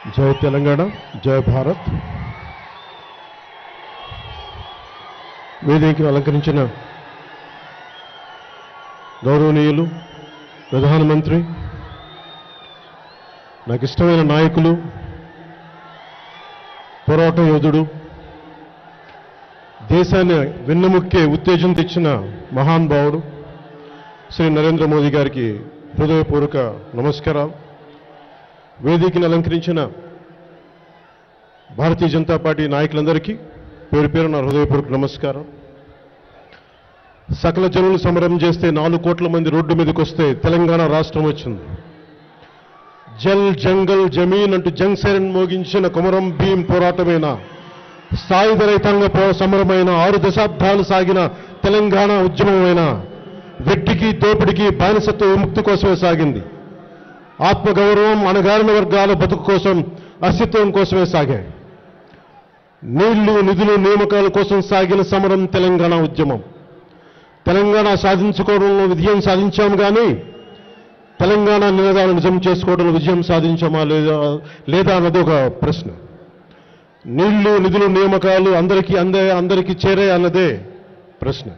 జై తెలంగాణ జై భారత్ వేదికను అలంకరించిన గౌరవనీయులు ప్రధానమంత్రి నాకు ఇష్టమైన నాయకులు పోరాట యోధుడు దేశాన్ని వెన్నెముక్కే ఉత్తేజం తెచ్చిన మహానుభావుడు శ్రీ నరేంద్ర మోదీ గారికి హృదయపూర్వక నమస్కారాలు వేదికను అలంకరించిన భారతీయ జనతా పార్టీ నాయకులందరికీ పేరు పేరు నా హృదయపూర్వక నమస్కారం సకల జనులు సమరం చేస్తే నాలుగు కోట్ల మంది రోడ్డు మీదకి వస్తే తెలంగాణ రాష్ట్రం వచ్చింది జల్ జంగల్ జమీన్ అంటూ జంగ్ సైరన్ మోగించిన కొమరం భీం పోరాటమైన సాయుధ రైతాంగ పో- సమరమైన ఆరు దశాబ్దాలు సాగిన తెలంగాణ ఉద్యమమైన వెట్టికి దోపిడికి బానిసత్వ విముక్తి కోసమే సాగింది ఆత్మగౌరవం అణగారిన వర్గాల బతుకు కోసం అస్తిత్వం కోసమే సాగాయి నీళ్లు నిధులు నియామకాల కోసం సాగిన సమరం తెలంగాణ ఉద్యమం తెలంగాణ సాధించుకోవడంలో విజయం సాధించాం కానీ తెలంగాణ నినాదాలు నిజం చేసుకోవడంలో విజయం సాధించామా లేదా లేదా అన్నది ఒక ప్రశ్న నీళ్లు నిధులు నియామకాలు అందరికీ అందే అందరికీ చేరే అన్నదే ప్రశ్న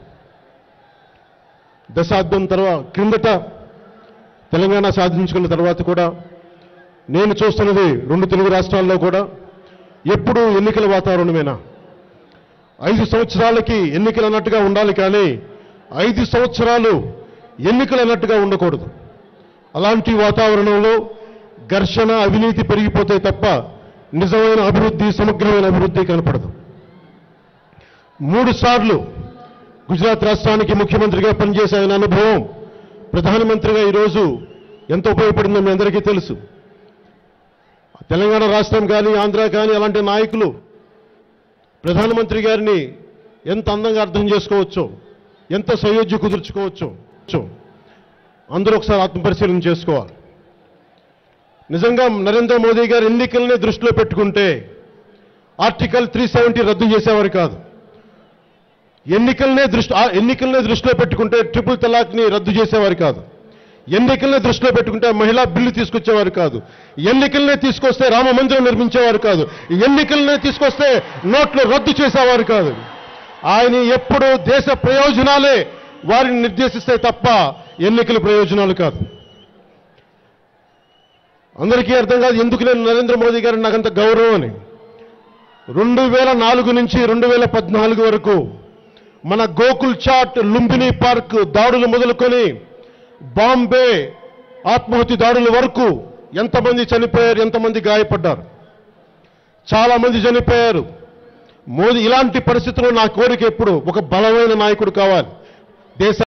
దశాబ్దం తర్వాత క్రిందట తెలంగాణ సాధించుకున్న తర్వాత కూడా నేను చూస్తున్నది రెండు తెలుగు రాష్ట్రాల్లో కూడా ఎప్పుడూ ఎన్నికల వాతావరణమేనా ఐదు సంవత్సరాలకి ఎన్నికలు అన్నట్టుగా ఉండాలి కానీ ఐదు సంవత్సరాలు ఎన్నికలు అన్నట్టుగా ఉండకూడదు అలాంటి వాతావరణంలో ఘర్షణ అవినీతి పెరిగిపోతే తప్ప నిజమైన అభివృద్ధి సమగ్రమైన అభివృద్ధి కనపడదు మూడు సార్లు గుజరాత్ రాష్ట్రానికి ముఖ్యమంత్రిగా పనిచేసే ఆయన అనుభవం ప్రధానమంత్రిగా ఈరోజు ఎంత ఉపయోగపడిందో మీ అందరికీ తెలుసు తెలంగాణ రాష్ట్రం కానీ ఆంధ్ర కానీ అలాంటి నాయకులు ప్రధానమంత్రి గారిని ఎంత అందంగా అర్థం చేసుకోవచ్చో ఎంత సయోధ్య కుదుర్చుకోవచ్చో చో. అందరూ ఒకసారి ఆత్మపరిశీలన చేసుకోవాలి నిజంగా నరేంద్ర మోదీ గారు ఎన్నికలనే దృష్టిలో పెట్టుకుంటే ఆర్టికల్ త్రీ సెవెంటీ రద్దు చేసేవారు కాదు ఎన్నికలనే దృష్టి ఆ ఎన్నికలనే దృష్టిలో పెట్టుకుంటే ట్రిపుల్ తలాక్ని రద్దు చేసేవారు కాదు ఎన్నికలనే దృష్టిలో పెట్టుకుంటే మహిళా బిల్లు తీసుకొచ్చేవారు కాదు ఎన్నికలనే తీసుకొస్తే రామ మందిరం నిర్మించేవారు కాదు ఎన్నికలనే తీసుకొస్తే నోట్లు రద్దు చేసేవారు కాదు ఆయన ఎప్పుడూ దేశ ప్రయోజనాలే వారిని నిర్దేశిస్తే తప్ప ఎన్నికల ప్రయోజనాలు కాదు అందరికీ అర్థం కాదు ఎందుకు నేను నరేంద్ర మోదీ గారిని నాకంత గౌరవం అని రెండు వేల నాలుగు నుంచి రెండు వేల పద్నాలుగు వరకు మన గోకుల్ చాట్ లుంబిని పార్క్ దాడులు మొదలుకొని బాంబే ఆత్మహత్య దాడుల వరకు ఎంతమంది చనిపోయారు ఎంతమంది గాయపడ్డారు చాలా మంది చనిపోయారు మోదీ ఇలాంటి పరిస్థితుల్లో నా కోరిక ఎప్పుడు ఒక బలమైన నాయకుడు కావాలి దేశ